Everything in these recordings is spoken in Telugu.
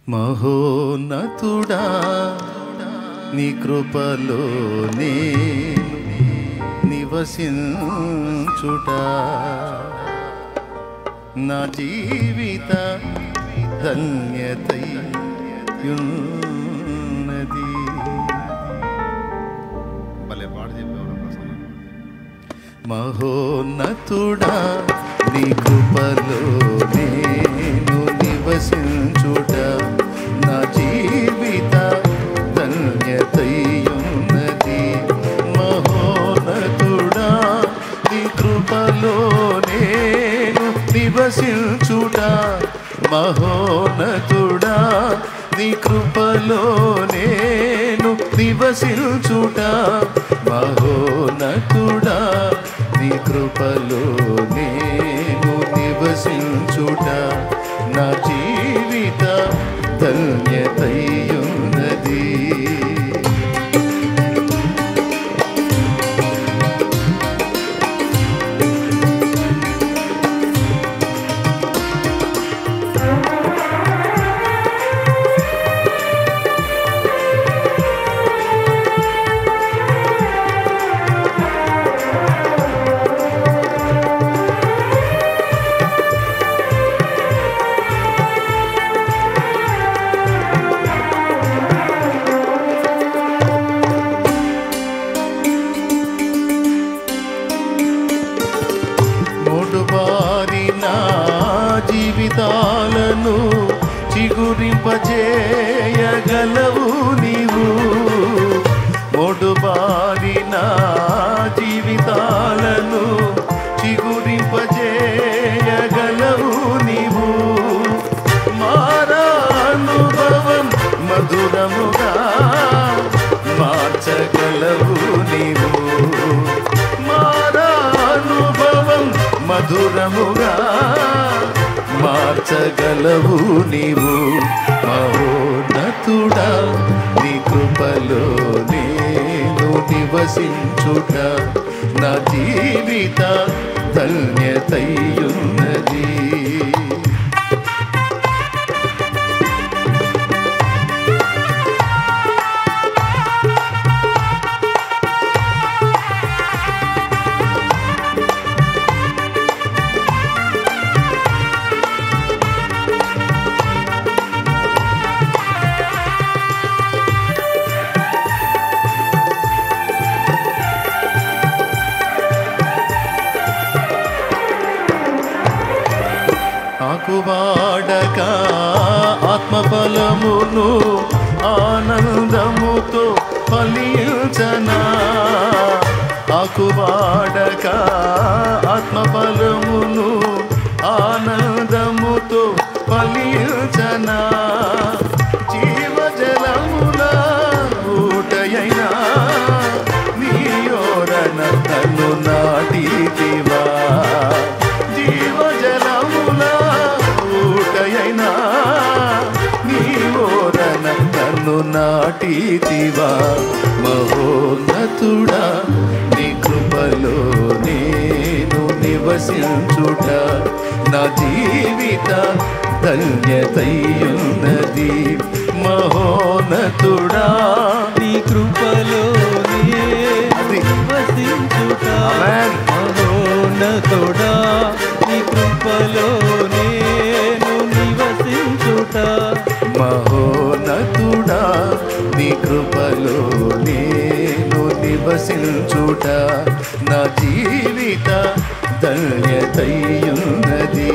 మహోన్నతుడా నీ కృపలో నేను నివసించుట నా జీవిత ధన్యతై యున్నది భలే పాట చెప్పేవారు ప్రసన్న మహోన్నతుడా నీ కృపలో నేను నివసించుట నా జీవిత ధన్యతయున్నది మహోన్నతుడా నీ కృపలో నేను నివసించుట మహోన్నతుడా నీ కృపలో నేను నివసించుట మహోన్నతుడా నీ కృపలో నేను నివసించుట నా జీవిత ధన్యతయున్నది మూడుబారిన జీవితాలను చిగురింపజేయగలవు నీవు మూడుబారిన జీవితాలను చిగురింపజేయగలవు నీవు మారానుభవం మధురముగా మార్చగలవు నీవు మారానుభవం మధురముగా మార్చగలవు నీవు మహోన్నతుడా నీ కృపలో నేను నివసించుట నా జీవిత ధన్యతయున్నది ఆకువాడక ఆత్మఫలమును ఆనందముతో ఫలించనా ఆకువాడక ఆత్మఫలమును ఆనందముతో ఫలించనా జీవజలముల ఊటయైనా నీయోరన తను నాటితివా జీవజలముల ఊటయైనా నీవోరన నన్ను నాటితివా మహోన్నతుడా నీ కృపలో నేను నివసించుట నా జీవిత ధన్యతయున్నది మహోన్నతుడా నీ కృపలో అది. నివసించుట Amen. మహోన్నతుడా నీ కృపలో నేను నివసించుట మహోన్నతుడా నీ కృపలో నేను నివసించుట నా జీవిత ధన్యతయున్నది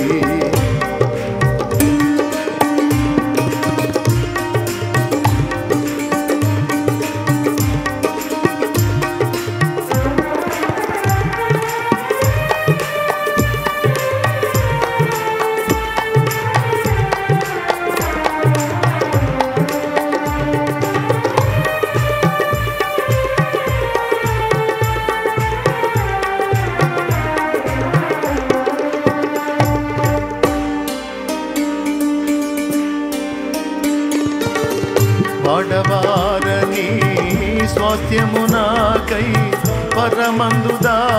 వాడవారని స్వాస్థ్యము నాకై పరమందు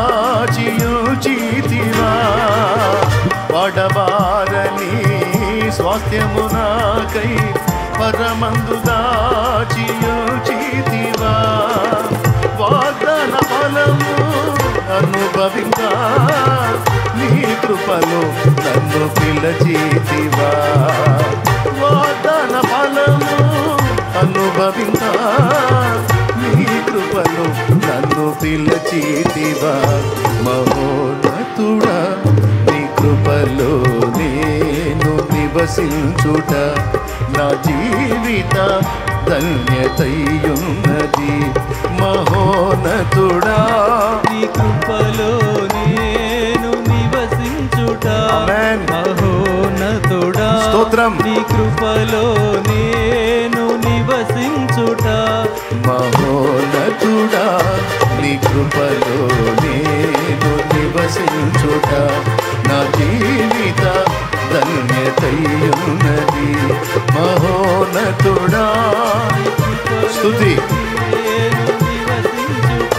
దాచియుచితివా వాడవారని స్వాస్థ్యము నాకై పరమందు దాచియుచితివా వాగ్దాన ఫలము అనుభవింగా నీ కృపలో నన్ను పిలచితివా వాగ్దాన ఫలము అనుభవింగా నీ కృపలో నన్ను పిలచితివా మహోన్నతుడా నీ కృపలో నేను నివసించుట నా జీవిత ధన్యతయున్నది మహోన్నతుడా నీ కృపలో నేను నివసించుట Amen. మహోన్నతుడా స్తోత్రం. నీ కృపలో నేను నివసించుట మహోన్నతుడా నీ కృపలో నేను నివసించుట నా జీవిత ధన్యతయున్నది మహోన్నతుడా స్తుతి నేను నివసించుట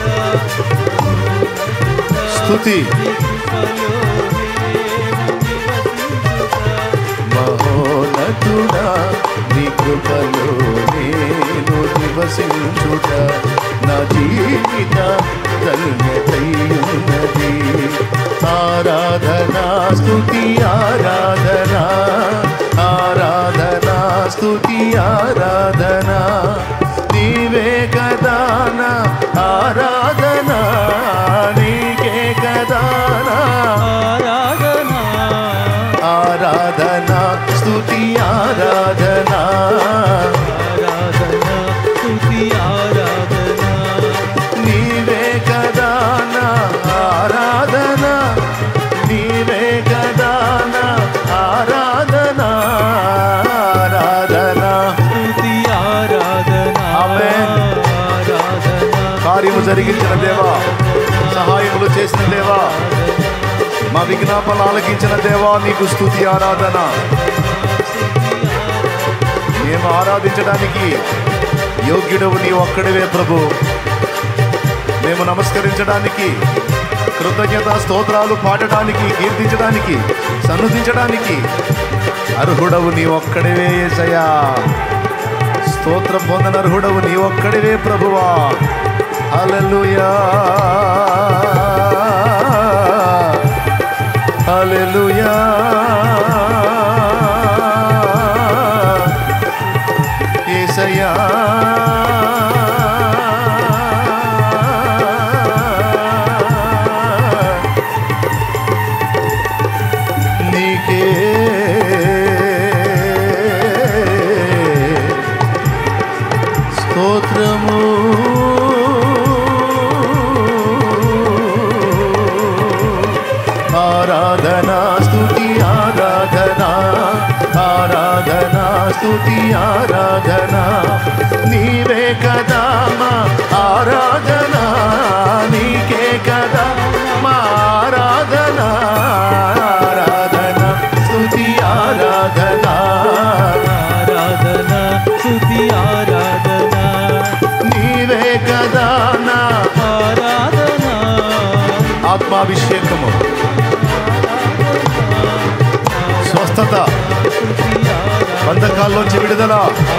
స్తుతి నీ కృపలో నేను నివసించుట మహోన్నతుడా నీ కృపలో నేను నివసించుట నా జీవిత ధన్యతయున్నది ఆరాధనా స్తుతి ఆరాధనా ఆరాధనా స్తుతి ఆరాధనా నీవే కదానా ఆరాధనా నీకే కదానా ఆరాధనా ఆరాధనా స్తుతి ఆరాధనా ఆరాధనా స్తుతి ఆరాధనా నీవే కదానా ఆరాధనా నీవే కదానా ఆరాధనా ఆరాధనా స్తుతి ఆరాధనా ఆమేన్. ఆరాధనా కార్యము జరిగించిన దేవా సహాయములు చేసిన దేవా మా విజ్ఞాపనలు ఆలకించిన దేవా నీకు స్తుతి ఆరాధన మేము ఆరాధించడానికి యోగ్యుడవు నీ ఒక్కడివే ప్రభు మేము నమస్కరించడానికి కృతజ్ఞత స్తోత్రాలు పాడటానికి కీర్తించడానికి సన్నుతించడానికి అర్హుడవు నీ ఒక్కడివే ఏసయ్యా స్తోత్రం పొందన అర్హుడవు నీ ఒక్కడివే ప్రభువా హల్లెలూయా హల్లెలూయా యేసయ్యా నీకే స్తోత్రము ఆరాధనా స్తుతి ఆరాధనా ఆరాధనా స్తుతి ఆరాధనా నీవే కదా మా ఆరాధనా నీకే కదా మా ఆరాధనా ఆరాధనా స్తుతి ఆరాధనా ఆరాధనా స్తుతి ఆరాధనా నీవే కదా నా ఆరాధనా ఆత్మాభిషేకము స్వస్థత స్తుతి ఆరాధనా బంధకాల్లోంచి విడుదల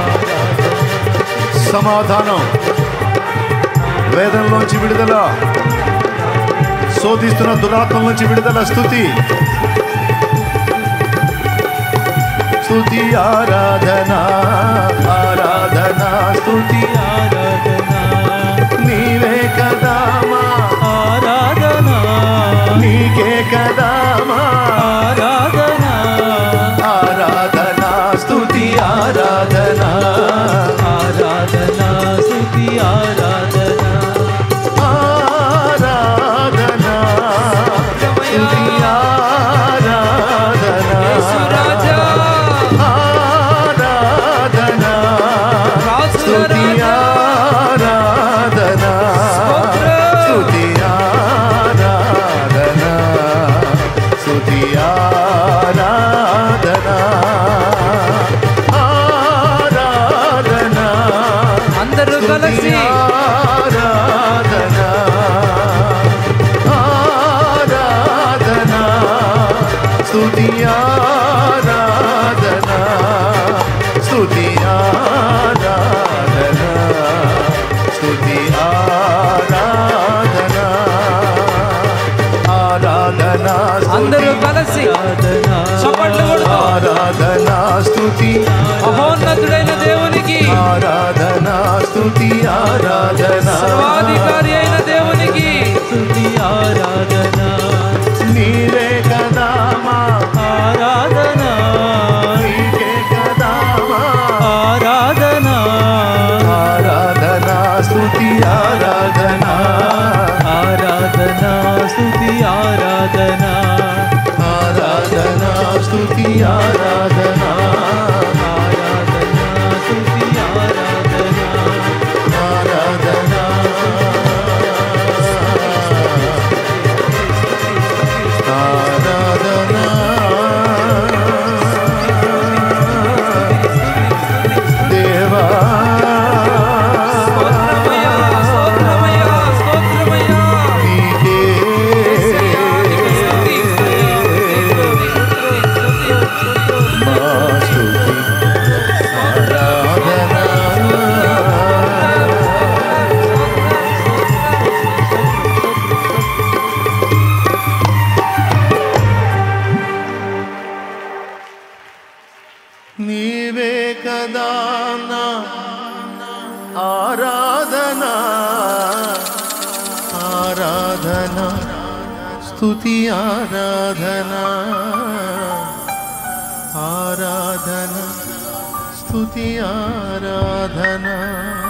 సమాధానం వేదనలోంచి విడుదల శోధిస్తున్న దురాత్మల నుంచి విడుదల స్థుతి స్థుతి ఆరాధన ఆరాధన స్థుతి ఆరాధనా నీవే కదా మా ఆరాధనా నీకే కదా మా ఆరాధనా ఆరాధన స్థుతి ఆరాధన ఆరాధనా స్తుతి ఆరాధనా ఆరాధన స్తుతి ఆరాధన యేసురాజా ఆరాధన స్తుతి రాజుల రాజా స్తుతి మహోన్నతుడైన దేవునికి ఆరాధన స్తుతి ఆరాధన సర్వాధికారి అయిన దేవునికి స్తుతి ఆరాధన నీవే కదా మా ఆరాధన నీకే కదా మా ఆరాధన ఆరాధన స్తుతి ఆరాధన ఆరాధన స్తుతి ఆరాధన ఆరాధన స్తుతి ఆరాధన ఆరాధన స్తుతి ఆరాధన ఆరాధన ఆరాధన దేవా స్తోత్రమయ్యా స్తోత్రమయ్యా స్తోత్రమయ్యా నీకే మా స్తుతి ఆరాధన నీవే కదా నా ఆరాధన ఆరాధన స్తుతి ఆరాధన ఆరాధన స్తుతి ఆరాధన